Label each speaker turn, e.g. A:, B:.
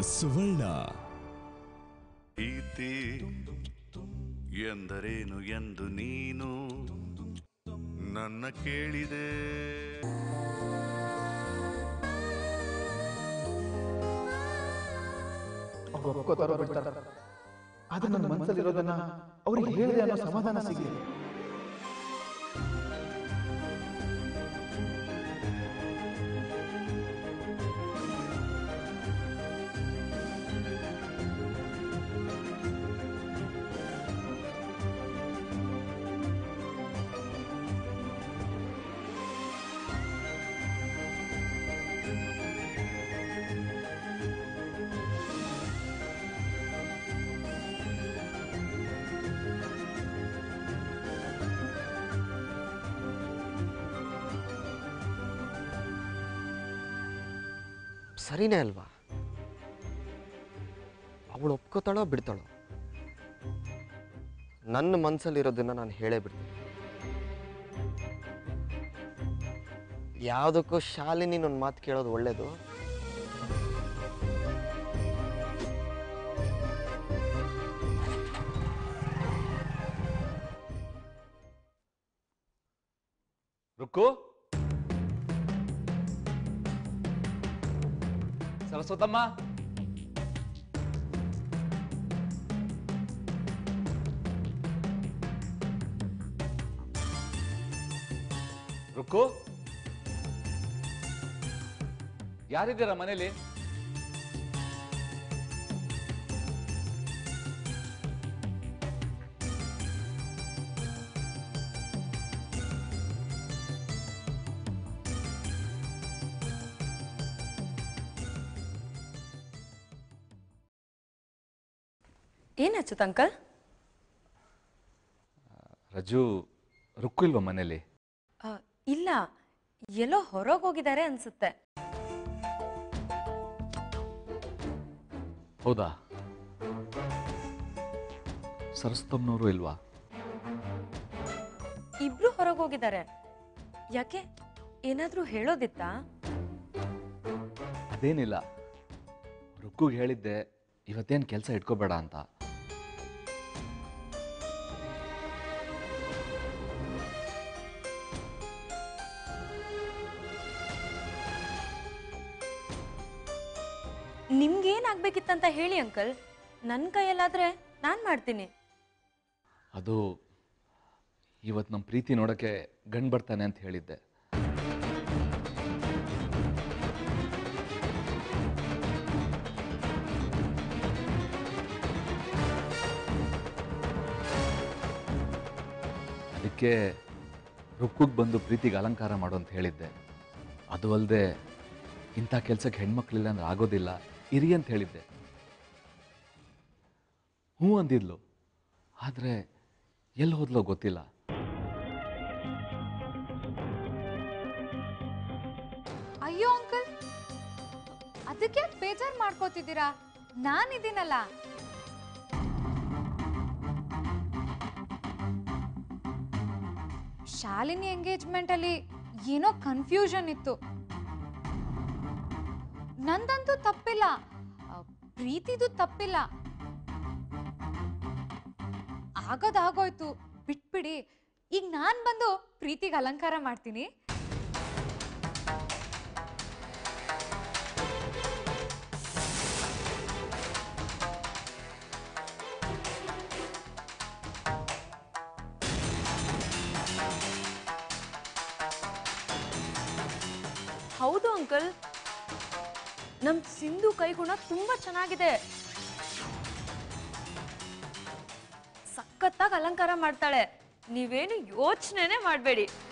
A: ಸುವರ್ಣ
B: ಪ್ರೀತಿ ಎಂದರೇನು ಎಂದು ನೀನು ನನ್ನ ಕೇಳಿದೆ
C: ಅವ್ರು ಒಪ್ಕೋತಾರೋ ಬಿಡ್ತಾರ ಆದ್ರೆ ನನ್ನ ಮನಸ್ಸಲ್ಲಿರೋದನ್ನ ಅವ್ರಿಗೆ ಹೇಳಿದೆ ಅನ್ನೋ ಸಮಾಧಾನ ಸಿಗಲಿ
D: ಸರಿನೇ ಅಲ್ವಾ ಅವಳು ಒಪ್ಕೋತಾಳೋ ಬಿಡ್ತಾಳೋ ನನ್ನ ಮನಸ್ಸಲ್ಲಿರೋದನ್ನ ನಾನು ಹೇಳೇ ಬಿಡ್ತೀನಿ ಯಾವುದಕ್ಕೂ ಶಾಲಿನಿ ನನ್ನ ಮಾತು ಕೇಳೋದು ಒಳ್ಳೇದು
E: ರುಕ್ಕು ಸರಸ್ವತಮ್ಮ ರುಕ್ಕು ಯಾರಿದ್ದೀರಾ ಮನೇಲಿ
F: ಏನಾಯ್ತು ಅಂಕಲ್
E: ರಜು ರುಕ್ಕು ಇಲ್ವಾ ಮನೇಲಿ
F: ಇಲ್ಲ ಎಲ್ಲೋ ಹೊರಗೆ ಹೋಗಿದ್ದಾರೆ ಅನ್ಸುತ್ತೆ
E: ಹೌದಾ ಸರಸ್ವತಮ್ಮನವರು ಇಲ್ವಾ
F: ಇಬ್ರು ಹೊರಗೆ ಹೋಗಿದ್ದಾರೆ ಯಾಕೆ ಏನಾದ್ರೂ ಹೇಳೋದಿತ್ತಾ
E: ಅದೇನಿಲ್ಲ ರುಕ್ಕುಗೆ ಹೇಳಿದ್ದೆ ಇವತ್ತೇನು ಕೆಲಸ ಇಟ್ಕೋಬೇಡ ಅಂತ
F: ನಿಮ್ಗೇನಾಗ್ಬೇಕಿತ್ತಂತ ಹೇಳಿ ಅಂಕಲ್ ನನ್ನ ಕೈಯಲ್ಲಾದ್ರೆ ನಾನು ಮಾಡ್ತೀನಿ
E: ಅದು ಇವತ್ತು ನಮ್ಮ ಪ್ರೀತಿ ನೋಡೋಕ್ಕೆ ಗಂಡು ಬರ್ತಾನೆ ಅಂತ ಹೇಳಿದ್ದೆ ಅದಕ್ಕೆ ರುಕ್ಕುಗೆ ಬಂದು ಪ್ರೀತಿಗೆ ಅಲಂಕಾರ ಮಾಡು ಅಂತ ಹೇಳಿದ್ದೆ ಅದು ಅಲ್ಲದೆ ಇಂಥ ಕೆಲಸಕ್ಕೆ ಹೆಣ್ಮಕ್ಳಿಲ್ಲ ಅಂದ್ರೆ ಆಗೋದಿಲ್ಲ ಇರಿ ಅಂತ ಹೇಳಿದ್ದೆ ಹ್ಞೂ ಅಂದಿದ್ಲು ಆದರೆ ಎಲ್ಲಿ ಹೋದ್ಲೋ ಗೊತ್ತಿಲ್ಲ
G: ಅಯ್ಯೋ ಅಂಕಲ್ ಅದಕ್ಕೆ ಬೇಜಾರ್ ಮಾಡ್ಕೋತಿದ್ದೀರಾ ನಾನಿದ್ದೀನಲ್ಲ ಶಾಲಿನಿ ಎಂಗೇಜ್ಮೆಂಟ್ ಅಲ್ಲಿ ಏನೋ ಕನ್ಫ್ಯೂಷನ್ ಇತ್ತು ನಂದಂತೂ ತಪ್ಪಿಲ್ಲ ಆ, ಪ್ರೀತಿದು ತಪ್ಪಿಲ್ಲ ಆಗೋದಾಗೋಯ್ತು ಬಿಟ್ಬಿಡಿ ಈಗ ನಾನ್ ಬಂದು ಪ್ರೀತಿಗೆ ಅಲಂಕಾರ ಮಾಡ್ತೀನಿ
F: ಹೌದು ಅಂಕಲ್ ನಮ್ ಸಿಂಧು ಕೈಗುಣ ತುಂಬಾ ಚೆನ್ನಾಗಿದೆ ಸಖತ್ತಾಗಿ ಅಲಂಕಾರ ಮಾಡ್ತಾಳೆ ನೀವೇನು ಯೋಚನೆನೇ ಮಾಡಬೇಡಿ